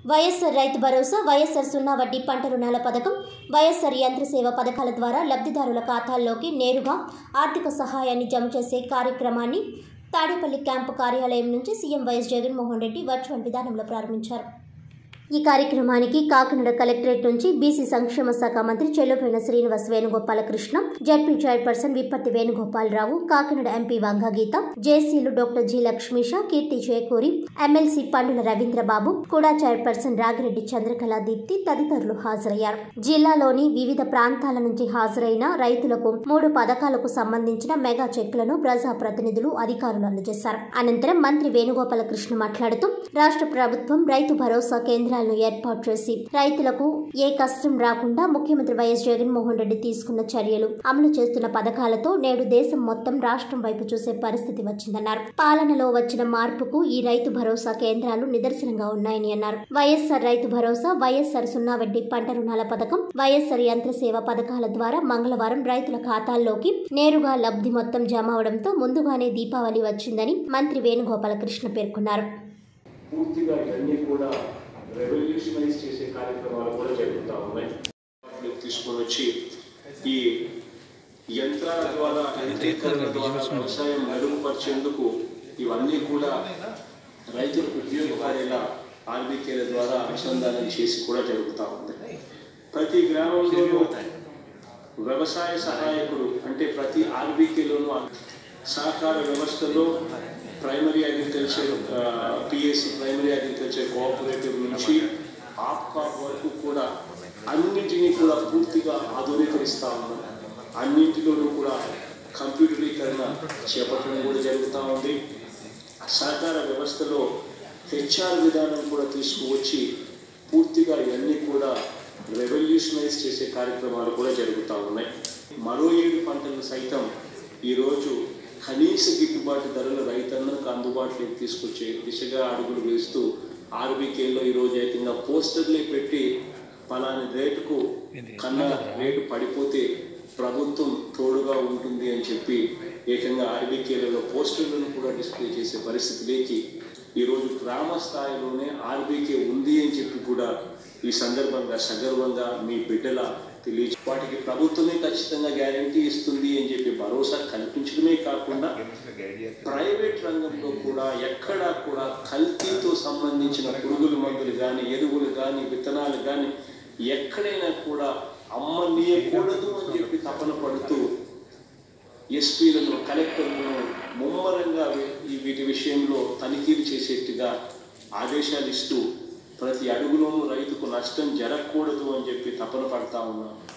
వైఎస్ఆర్ రైతు భరోసా వైఎస్ఆర్ సున్నా వడ్డీ పంట రుణాల పథకం వైఎస్ఆర్ యంత్ర సేవ పథకాల ద్వారా లబ్ధిదారుల ఖాతాల్లోకి నేరుగా ఆర్థిక సహాయాన్ని జమ చేసే కార్యక్రమాన్ని తాడేపల్లి క్యాంపు కార్యాలయం నుంచి సీఎం వైఎస్ జగన్మోహన్ రెడ్డి వర్చువల్ విధానంలో ప్రారంభించారు ఈ కార్యక్రమానికి కాకినాడ కలెక్టరేట్ నుంచి బీసీ సంక్షేమ శాఖ మంత్రి Chelluboina Srinivas Venugopalakrishna ZP chairperson Vipparthi Venugopalarao Kakinada MP Vanga Geetha జేసీలు doctor G Lakshmisha Keerthi Chekuri MLC Pandula Ravindra Babu కూడా చైర్పర్సన్ రాగిరెడ్డి చంద్రకళ దీప్తి తదితరులు హాజరయ్యారు జిల్లాలోని వివిధ ప్రాంతాల నుంచి హాజరైన రైతులకు మూడు పథకాలకు సంబంధించిన మెగా చెక్కులను ప్రజా ప్రతినిధులు అధికారులు అందజేశారు అనంతరం మంత్రి వేణుగోపాలకృష్ణ మాట్లాడుతూ రాష్ట్ర ప్రభుత్వం రైతు భరోసా కేంద్రాలను ఏర్పాటు చేసి రైతులకు ఏ కష్టం రాకుండా ముఖ్యమంత్రి వైఎస్ జగన్మోహన్ రెడ్డి తీసుకున్న చర్యలు అమలు చేస్తున్న పథకాలతో నేడు దేశం మొత్తం రాష్ట్రం వైపు చూసే పరిస్థితి వచ్చిందన్నారు పాలనలో వచ్చిన మార్పుకు ఈ రైతు భరోసా కేంద్రాలు నిదర్శనంగా ఉన్నాయని అన్నారు వైఎస్ఆర్ రైతు భరోసా వైఎస్ఆర్ సున్నా వడ్డీ పంట రుణాల పథకం వైఎస్ఆర్ యంత్ర సేవ పథకాల ద్వారా మంగళవారం రైతుల ఖాతాల్లోకి నేరుగా లబ్ధి మొత్తం జమ అవడంతో ముందుగానే దీపావళి వచ్చిందని మంత్రి వేణుగోపాలకృష్ణ పేర్కొన్నారు పూర్తిగా ఇవన్నీ కూడా రెవల్యూషనైజ్ చేసే కార్యక్రమాలు కూడా జరుగుతూ ఉన్నాయి వాటిని తీసుకొని వచ్చి ఈ యంత్రాల ద్వారా యంత్రీకరణ ద్వారా వ్యవసాయం మెరుగుపరిచేందుకు ఇవన్నీ కూడా రైతులకు ఉపయోగపడేలా ఆర్బీకేల ద్వారా అనుసంధానం చేసి కూడా జరుగుతూ ఉంది ప్రతి గ్రామంలోనూ వ్యవసాయ సహాయకుడు అంటే ప్రతి ఆర్బీకేలోనూ సహకార వ్యవస్థలో primary agriculture PSC primary agriculture cooperative నుంచి ఆప్కాప్ వరకు కూడా అన్నింటినీ కూడా పూర్తిగా ఆధునీకరిస్తూ ఉన్నాం అన్నింటిలోనూ కూడా కంప్యూటరీకరణ చేపట్టడం కూడా జరుగుతూ ఉంది సహకార వ్యవస్థలో హెచ్ఆర్ విధానం కూడా తీసుకువచ్చి పూర్తిగా ఇవన్నీ కూడా రెవల్యూషనైజ్ చేసే కార్యక్రమాలు కూడా జరుగుతూ ఉన్నాయి మరో ఏడు పంటలు సైతం ఈరోజు కనీస గిట్టుబాటు ధరలు రైతన్నలకు అందుబాటులోకి తీసుకొచ్చే దిశగా అడుగులు వేస్తూ ఆర్బీకేలో ఈరోజు ఏకంగా పోస్టర్లే పెట్టి పలాని రేటుకు కన్నా రేటు పడిపోతే ప్రభుత్వం తోడుగా ఉంటుంది అని చెప్పి ఏకంగా ఆర్బీకేలలో పోస్టర్లను కూడా డిస్ప్లే చేసే పరిస్థితిలోకి ఈరోజు గ్రామ స్థాయిలోనే ఆర్బీకే ఉంది అని చెప్పి కూడా ఈ సందర్భంగా సగర్వంగా మీ బిడ్డల తెలియ వాటికి ప్రభుత్వమే ఖచ్చితంగా గ్యారంటీ ఇస్తుంది అని చెప్పి భరోసా కల్పించడమే కాకుండా ప్రైవేట్ రంగంలో కూడా ఎక్కడా కూడా కల్తీతో సంబంధించిన పురుగుల మందులు కానీ ఎరువులు కానీ విత్తనాలు కానీ ఎక్కడైనా కూడా అమ్మనీయకూడదు అని చెప్పి తపన పడుతూ ఎస్పీలను కలెక్టర్లను ముమ్మరంగా ఈ వీటి విషయంలో తనిఖీలు చేసేట్టుగా ఆదేశాలు ఇస్తూ ప్రతి అడుగులోనూ రైతుకు నష్టం జరగకూడదు అని చెప్పి తపన పడతా ఉన్నాం